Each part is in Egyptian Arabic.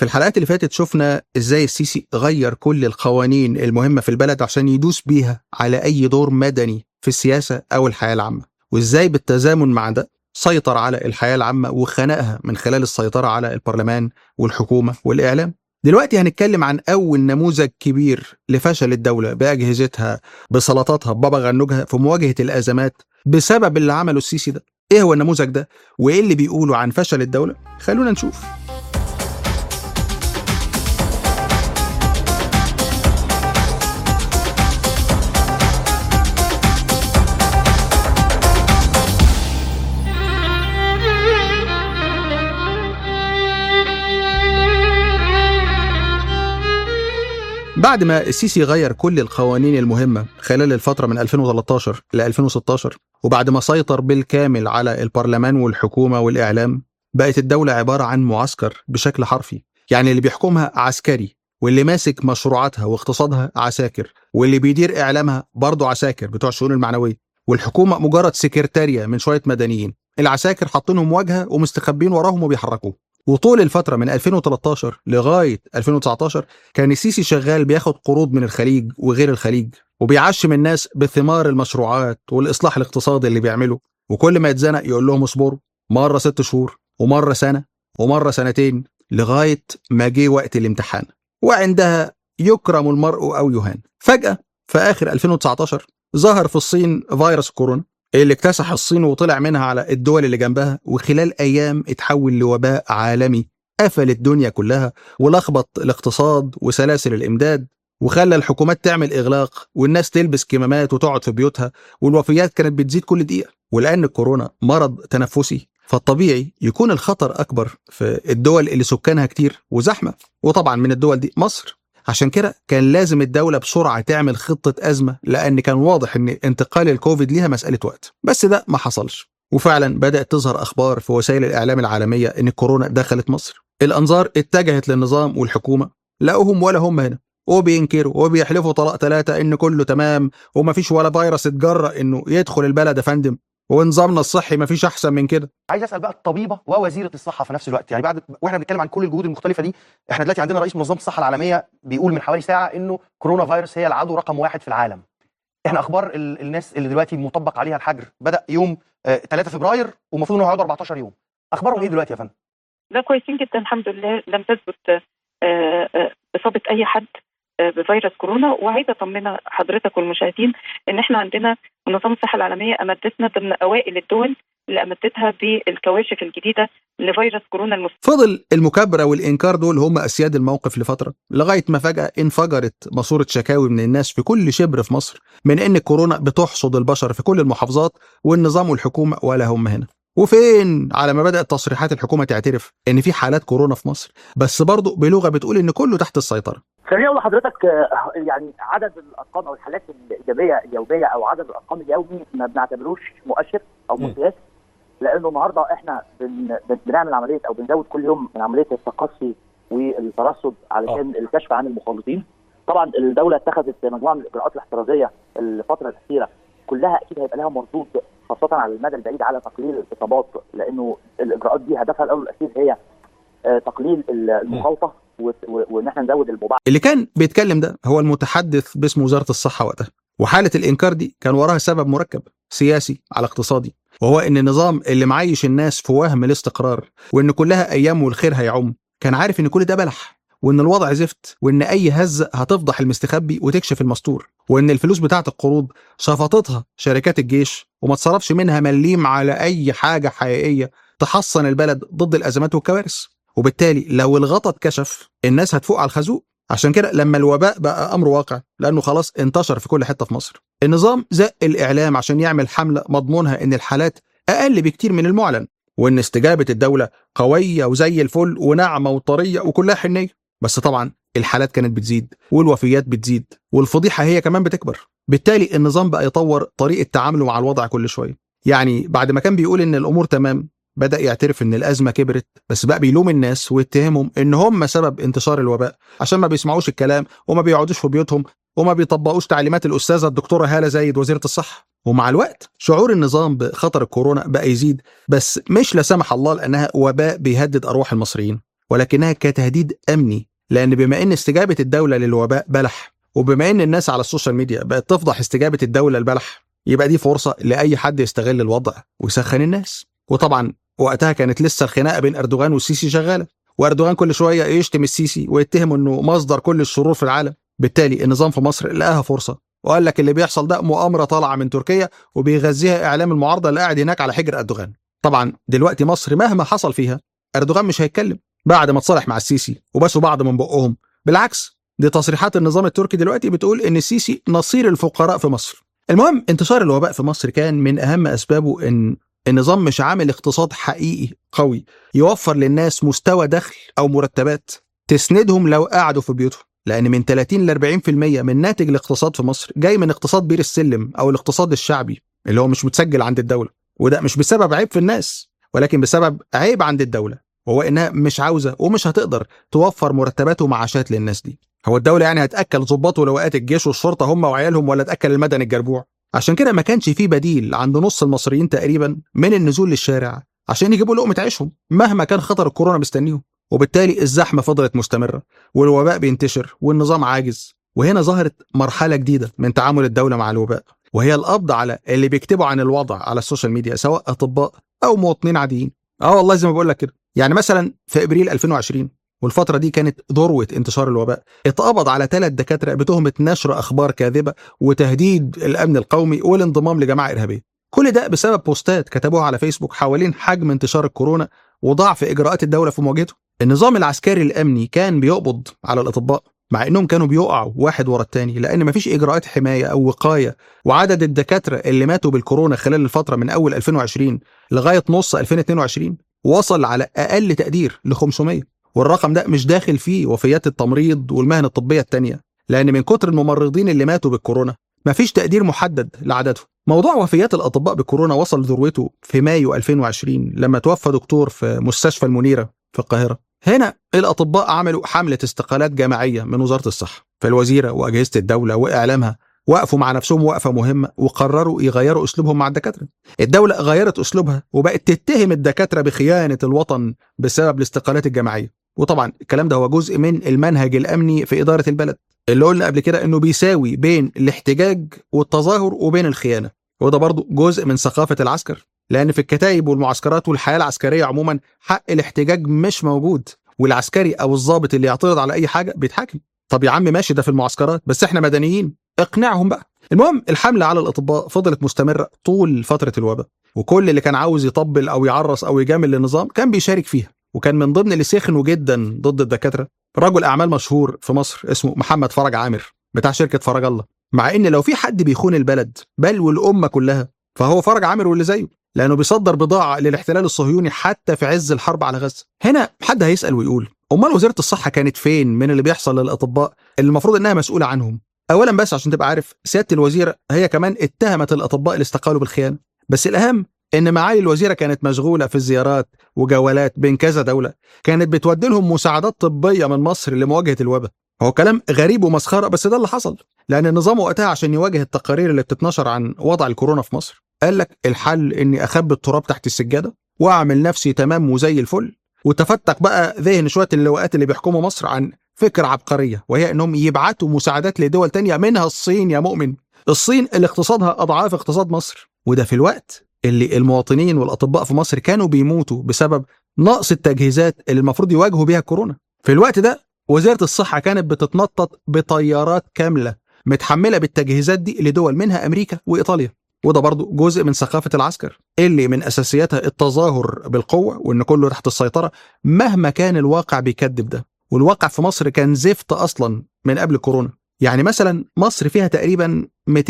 في الحلقات اللي فاتت شفنا ازاي السيسي غير كل القوانين المهمة في البلد عشان يدوس بيها على أي دور مدني في السياسة أو الحياة العامة وازاي بالتزامن مع ده سيطر على الحياة العامة وخنقها من خلال السيطرة على البرلمان والحكومة والإعلام دلوقتي هنتكلم عن أول نموذج كبير لفشل الدولة بأجهزتها بسلطاتها ببابا غنوجها في مواجهة الأزمات بسبب اللي عمله السيسي ده إيه هو النموذج ده وإيه اللي بيقولوا عن فشل الدولة خلونا نشوف بعد ما السيسي غير كل القوانين المهمة خلال الفترة من 2013 ل 2016 وبعد ما سيطر بالكامل على البرلمان والحكومة والإعلام بقت الدولة عبارة عن معسكر بشكل حرفي يعني اللي بيحكمها عسكري واللي ماسك مشروعاتها واقتصادها عساكر واللي بيدير إعلامها برضه عساكر بتوع الشؤون المعنوية والحكومة مجرد سكرتارية من شوية مدنيين العساكر حاطينهم واجهة ومستخبين وراهم وبيحركوه وطول الفترة من 2013 لغاية 2019 كان السيسي شغال بياخد قروض من الخليج وغير الخليج وبيعشم الناس بثمار المشروعات والإصلاح الاقتصادي اللي بيعمله وكل ما يتزنق يقول لهم اصبروا مرة ست شهور ومرة سنة ومرة سنتين لغاية ما جه وقت الامتحان وعندها يكرم المرء أو يهان فجأة في آخر 2019 ظهر في الصين فيروس كورونا اللي اكتسح الصين وطلع منها على الدول اللي جنبها وخلال ايام اتحول لوباء عالمي قفل الدنيا كلها ولخبط الاقتصاد وسلاسل الامداد وخلى الحكومات تعمل اغلاق والناس تلبس كمامات وتقعد في بيوتها والوفيات كانت بتزيد كل دقيقه ولان الكورونا مرض تنفسي فالطبيعي يكون الخطر اكبر في الدول اللي سكانها كتير وزحمه وطبعا من الدول دي مصر عشان كده كان لازم الدولة بسرعة تعمل خطة أزمة لأن كان واضح إن انتقال الكوفيد ليها مسألة وقت بس ده ما حصلش وفعلا بدأت تظهر أخبار في وسائل الإعلام العالمية إن الكورونا دخلت مصر الأنظار اتجهت للنظام والحكومة لقوهم ولا هم هنا وبينكروا وبيحلفوا طلاق ثلاثة إن كله تمام ومفيش ولا فيروس اتجرأ إنه يدخل البلد يا فندم ونظامنا الصحي مفيش احسن من كده عايز اسال بقى الطبيبه ووزيره الصحه في نفس الوقت يعني بعد واحنا بنتكلم عن كل الجهود المختلفه دي احنا دلوقتي عندنا رئيس منظمه الصحه العالميه بيقول من حوالي ساعه انه كورونا فيروس هي العدو رقم واحد في العالم احنا اخبار ال- الناس اللي دلوقتي مطبق عليها الحجر بدا يوم آه 3 فبراير ومفروض انه هيقعد 14 يوم اخبارهم ايه دلوقتي يا فندم لا كويسين جدا الحمد لله لم تثبت آه، آه، اصابه اي حد آه، بفيروس كورونا وعايزه اطمن حضرتك والمشاهدين ان احنا عندنا منظمه الصحه العالميه امدتنا ضمن اوائل الدول اللي امدتها بالكواشف الجديده لفيروس كورونا المستجد فضل المكابرة والإنكار دول هم أسياد الموقف لفترة لغاية ما فجأة انفجرت ماسورة شكاوي من الناس في كل شبر في مصر من إن الكورونا بتحصد البشر في كل المحافظات والنظام والحكومة ولا هم هنا وفين على ما بدأت تصريحات الحكومة تعترف إن في حالات كورونا في مصر بس برضه بلغة بتقول إن كله تحت السيطرة خليني اقول لحضرتك آه، يعني عدد الارقام او الحالات الايجابيه اليوميه او عدد الارقام اليومي ما بنعتبروش مؤشر او م. مقياس لانه النهارده احنا بن بن- بنعمل عمليه او بنزود كل يوم من عمليه التقصي والترصد علشان الكشف عن المخالطين طبعا الدوله اتخذت مجموعه من الاجراءات الاحترازيه الفتره الاخيره كلها اكيد هيبقى لها مردود خاصه على المدى البعيد على تقليل الاصابات لانه الاجراءات دي هدفها الاول والاخير هي آه، تقليل المخالطه و- و- وان احنا نزود المباعد اللي كان بيتكلم ده هو المتحدث باسم وزارة الصحة وقتها وحالة الإنكار دي كان وراها سبب مركب سياسي على اقتصادي وهو إن النظام اللي معيش الناس في وهم الاستقرار وإن كلها أيام والخير هيعم كان عارف إن كل ده بلح وإن الوضع زفت وإن أي هزة هتفضح المستخبي وتكشف المستور وإن الفلوس بتاعة القروض شفطتها شركات الجيش وما تصرفش منها مليم على أي حاجة حقيقية تحصن البلد ضد الأزمات والكوارث وبالتالي لو الغطا اتكشف الناس هتفوق على الخازوق عشان كده لما الوباء بقى امر واقع لانه خلاص انتشر في كل حته في مصر النظام زق الاعلام عشان يعمل حمله مضمونها ان الحالات اقل بكتير من المعلن وان استجابه الدوله قويه وزي الفل وناعمه وطريه وكلها حنيه بس طبعا الحالات كانت بتزيد والوفيات بتزيد والفضيحه هي كمان بتكبر بالتالي النظام بقى يطور طريقه تعامله مع الوضع كل شويه يعني بعد ما كان بيقول ان الامور تمام بدأ يعترف إن الأزمة كبرت بس بقى بيلوم الناس ويتهمهم إن هم سبب انتشار الوباء عشان ما بيسمعوش الكلام وما بيقعدوش في بيوتهم وما بيطبقوش تعليمات الأستاذة الدكتورة هالة زايد وزيرة الصحة ومع الوقت شعور النظام بخطر الكورونا بقى يزيد بس مش لا سمح الله لأنها وباء بيهدد أرواح المصريين ولكنها كتهديد امني لان بما ان استجابه الدوله للوباء بلح وبما ان الناس على السوشيال ميديا بقت تفضح استجابه الدوله البلح يبقى دي فرصه لاي حد يستغل الوضع ويسخن الناس وطبعا وقتها كانت لسه الخناقه بين اردوغان والسيسي شغاله واردوغان كل شويه يشتم السيسي ويتهم انه مصدر كل الشرور في العالم بالتالي النظام في مصر لقاها فرصه وقال لك اللي بيحصل ده مؤامره طالعه من تركيا وبيغذيها اعلام المعارضه اللي قاعد هناك على حجر اردوغان طبعا دلوقتي مصر مهما حصل فيها اردوغان مش هيتكلم بعد ما اتصالح مع السيسي وبسوا بعض من بقهم بالعكس دي تصريحات النظام التركي دلوقتي بتقول ان السيسي نصير الفقراء في مصر المهم انتشار الوباء في مصر كان من اهم اسبابه ان النظام مش عامل اقتصاد حقيقي قوي يوفر للناس مستوى دخل او مرتبات تسندهم لو قعدوا في بيوتهم لان من 30 ل 40% من ناتج الاقتصاد في مصر جاي من اقتصاد بير السلم او الاقتصاد الشعبي اللي هو مش متسجل عند الدوله وده مش بسبب عيب في الناس ولكن بسبب عيب عند الدوله وهو انها مش عاوزه ومش هتقدر توفر مرتبات ومعاشات للناس دي هو الدوله يعني هتاكل ضباط ولواءات الجيش والشرطه هم وعيالهم ولا تاكل المدني الجربوع عشان كده ما كانش فيه بديل عند نص المصريين تقريبا من النزول للشارع عشان يجيبوا لقمه عيشهم مهما كان خطر الكورونا مستنيهم وبالتالي الزحمه فضلت مستمره والوباء بينتشر والنظام عاجز وهنا ظهرت مرحله جديده من تعامل الدوله مع الوباء وهي القبض على اللي بيكتبوا عن الوضع على السوشيال ميديا سواء اطباء او مواطنين عاديين اه والله زي ما بقول لك كده يعني مثلا في ابريل 2020 والفترة دي كانت ذروة انتشار الوباء اتقبض على ثلاث دكاترة بتهمة نشر أخبار كاذبة وتهديد الأمن القومي والانضمام لجماعة إرهابية كل ده بسبب بوستات كتبوها على فيسبوك حوالين حجم انتشار الكورونا وضعف إجراءات الدولة في مواجهته النظام العسكري الأمني كان بيقبض على الأطباء مع انهم كانوا بيقعوا واحد ورا التاني لان مفيش اجراءات حمايه او وقايه وعدد الدكاتره اللي ماتوا بالكورونا خلال الفتره من اول 2020 لغايه نص 2022 وصل على اقل تقدير ل 500 والرقم ده مش داخل فيه وفيات التمريض والمهن الطبيه التانيه لان من كتر الممرضين اللي ماتوا بالكورونا مفيش تقدير محدد لعددهم موضوع وفيات الاطباء بالكورونا وصل لذروته في مايو 2020 لما توفى دكتور في مستشفى المنيره في القاهره هنا الاطباء عملوا حمله استقالات جماعيه من وزاره الصحه فالوزيره واجهزه الدوله واعلامها وقفوا مع نفسهم وقفه مهمه وقرروا يغيروا اسلوبهم مع الدكاتره. الدوله غيرت اسلوبها وبقت تتهم الدكاتره بخيانه الوطن بسبب الاستقالات الجماعيه. وطبعا الكلام ده هو جزء من المنهج الامني في اداره البلد اللي قلنا قبل كده انه بيساوي بين الاحتجاج والتظاهر وبين الخيانه. وده برضه جزء من ثقافه العسكر لان في الكتائب والمعسكرات والحياه العسكريه عموما حق الاحتجاج مش موجود والعسكري او الضابط اللي يعترض على اي حاجه بيتحاكم طب يا عم ماشي ده في المعسكرات بس احنا مدنيين اقنعهم بقى المهم الحمله على الاطباء فضلت مستمره طول فتره الوباء وكل اللي كان عاوز يطبل او يعرس او يجامل للنظام كان بيشارك فيها وكان من ضمن اللي سخنوا جدا ضد الدكاتره رجل اعمال مشهور في مصر اسمه محمد فرج عامر بتاع شركه فرج الله مع ان لو في حد بيخون البلد بل والامه كلها فهو فرج عامر واللي زيه لانه بيصدر بضاعه للاحتلال الصهيوني حتى في عز الحرب على غزه هنا حد هيسال ويقول امال وزاره الصحه كانت فين من اللي بيحصل للاطباء اللي المفروض انها مسؤوله عنهم اولا بس عشان تبقى عارف سياده الوزيره هي كمان اتهمت الاطباء اللي استقالوا بالخيانه بس الاهم ان معالي الوزيره كانت مشغوله في الزيارات وجولات بين كذا دوله كانت بتودي لهم مساعدات طبيه من مصر لمواجهه الوباء هو كلام غريب ومسخره بس ده اللي حصل لان النظام وقتها عشان يواجه التقارير اللي بتتنشر عن وضع الكورونا في مصر قال لك الحل اني اخبي التراب تحت السجاده واعمل نفسي تمام وزي الفل وتفتق بقى ذهن شويه اللواءات اللي بيحكموا مصر عن فكره عبقريه وهي انهم يبعتوا مساعدات لدول تانية منها الصين يا مؤمن الصين اللي اقتصادها اضعاف اقتصاد مصر وده في الوقت اللي المواطنين والاطباء في مصر كانوا بيموتوا بسبب نقص التجهيزات اللي المفروض يواجهوا بيها الكورونا في الوقت ده وزاره الصحه كانت بتتنطط بطيارات كامله متحمله بالتجهيزات دي لدول منها امريكا وايطاليا وده برضه جزء من ثقافة العسكر اللي من أساسياتها التظاهر بالقوة وإن كله تحت السيطرة مهما كان الواقع بيكذب ده والواقع في مصر كان زفت أصلا من قبل كورونا يعني مثلا مصر فيها تقريبا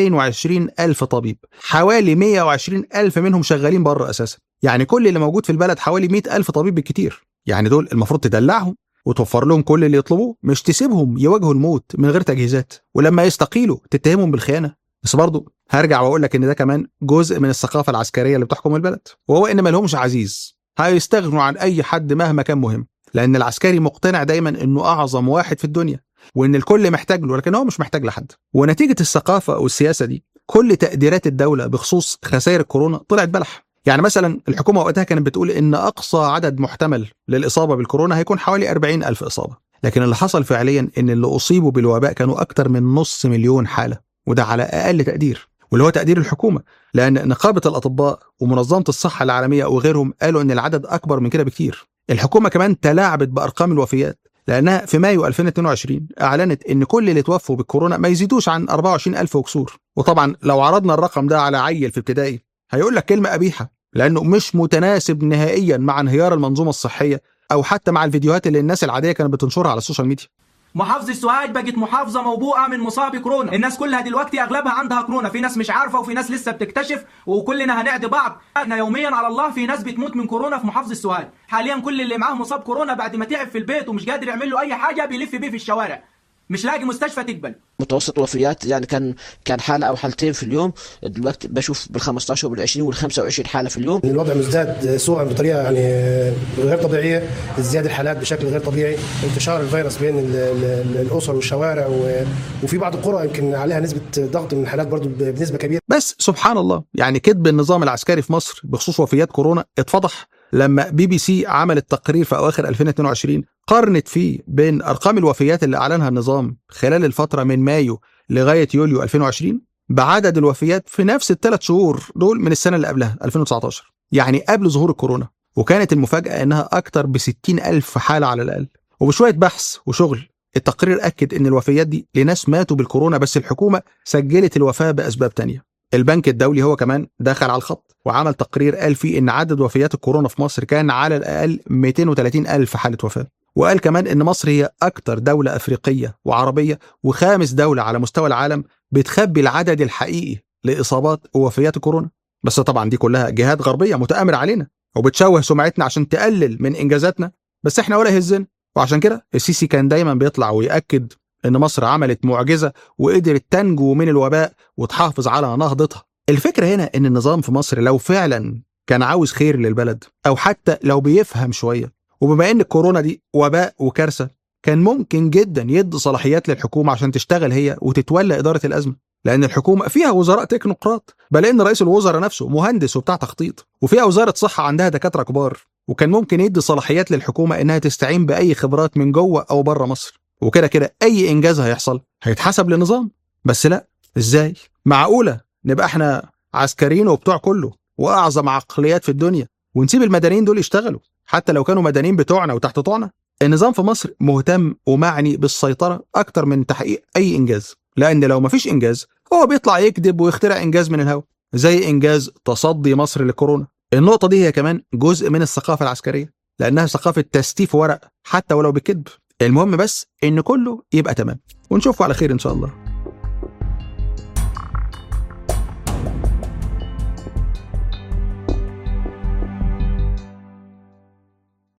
220 ألف طبيب حوالي 120 ألف منهم شغالين بره أساسا يعني كل اللي موجود في البلد حوالي 100 ألف طبيب بالكتير يعني دول المفروض تدلعهم وتوفر لهم كل اللي يطلبوه مش تسيبهم يواجهوا الموت من غير تجهيزات ولما يستقيلوا تتهمهم بالخيانة بس برضه هرجع واقول لك ان ده كمان جزء من الثقافه العسكريه اللي بتحكم البلد وهو ان ما لهمش عزيز هيستغنوا عن اي حد مهما كان مهم لان العسكري مقتنع دايما انه اعظم واحد في الدنيا وان الكل محتاج له لكن هو مش محتاج لحد ونتيجه الثقافه والسياسه دي كل تقديرات الدوله بخصوص خسائر الكورونا طلعت بلح يعني مثلا الحكومه وقتها كانت بتقول ان اقصى عدد محتمل للاصابه بالكورونا هيكون حوالي 40 الف اصابه لكن اللي حصل فعليا ان اللي اصيبوا بالوباء كانوا اكتر من نص مليون حاله وده على اقل تقدير واللي هو تقدير الحكومه لان نقابه الاطباء ومنظمه الصحه العالميه وغيرهم قالوا ان العدد اكبر من كده بكتير الحكومه كمان تلاعبت بارقام الوفيات لانها في مايو 2022 اعلنت ان كل اللي توفوا بالكورونا ما يزيدوش عن 24 الف وكسور وطبعا لو عرضنا الرقم ده على عيل في ابتدائي هيقول لك كلمه قبيحه لانه مش متناسب نهائيا مع انهيار المنظومه الصحيه او حتى مع الفيديوهات اللي الناس العاديه كانت بتنشرها على السوشيال ميديا محافظة سوهاج بقت محافظة موبوءة من مصاب كورونا، الناس كلها دلوقتي أغلبها عندها كورونا، في ناس مش عارفة وفي ناس لسه بتكتشف وكلنا هنعدي بعض، احنا يوميا على الله في ناس بتموت من كورونا في محافظة سوهاج، حاليا كل اللي معاه مصاب كورونا بعد ما تعب في البيت ومش قادر يعمل له أي حاجة بيلف بيه في الشوارع، مش لاقي مستشفى تقبل متوسط الوفيات يعني كان كان حاله او حالتين في اليوم دلوقتي بشوف بال 15 وبال 20 وال 25 حاله في اليوم الوضع مزداد سوءا بطريقه يعني غير طبيعيه ازدياد الحالات بشكل غير طبيعي انتشار الفيروس بين ال ال الاسر والشوارع وفي بعض القرى يمكن عليها نسبه ضغط من الحالات برضه بنسبه كبيره بس سبحان الله يعني كذب النظام العسكري في مصر بخصوص وفيات كورونا اتفضح لما بي بي سي عملت تقرير في اواخر 2022 قارنت فيه بين ارقام الوفيات اللي اعلنها النظام خلال الفتره من مايو لغايه يوليو 2020 بعدد الوفيات في نفس الثلاث شهور دول من السنه اللي قبلها 2019 يعني قبل ظهور الكورونا وكانت المفاجاه انها اكتر ب 60 الف حاله على الاقل وبشويه بحث وشغل التقرير اكد ان الوفيات دي لناس ماتوا بالكورونا بس الحكومه سجلت الوفاه باسباب تانية البنك الدولي هو كمان دخل على الخط وعمل تقرير قال فيه ان عدد وفيات الكورونا في مصر كان على الاقل 230 الف حاله وفاه وقال كمان ان مصر هي اكتر دوله افريقيه وعربيه وخامس دوله على مستوى العالم بتخبي العدد الحقيقي لاصابات ووفيات الكورونا بس طبعا دي كلها جهات غربيه متآمره علينا وبتشوه سمعتنا عشان تقلل من انجازاتنا بس احنا ولا يهزنا وعشان كده السيسي كان دايما بيطلع ويأكد ان مصر عملت معجزه وقدرت تنجو من الوباء وتحافظ على نهضتها الفكره هنا ان النظام في مصر لو فعلا كان عاوز خير للبلد او حتى لو بيفهم شويه وبما ان الكورونا دي وباء وكارثه كان ممكن جدا يدي صلاحيات للحكومه عشان تشتغل هي وتتولى اداره الازمه لان الحكومه فيها وزراء تكنوقراط بل ان رئيس الوزراء نفسه مهندس وبتاع تخطيط وفيها وزاره صحه عندها دكاتره كبار وكان ممكن يدي صلاحيات للحكومه انها تستعين باي خبرات من جوه او بره مصر وكده كده اي انجاز هيحصل هيتحسب لنظام بس لا ازاي معقوله نبقى احنا عسكريين وبتوع كله واعظم عقليات في الدنيا ونسيب المدنيين دول يشتغلوا حتى لو كانوا مدنيين بتوعنا وتحت طوعنا النظام في مصر مهتم ومعني بالسيطره اكتر من تحقيق اي انجاز لان لو مفيش انجاز هو بيطلع يكذب ويخترع انجاز من الهوا زي انجاز تصدي مصر للكورونا النقطه دي هي كمان جزء من الثقافه العسكريه لانها ثقافه تستيف ورق حتى ولو بكذب المهم بس ان كله يبقى تمام ونشوفكم على خير ان شاء الله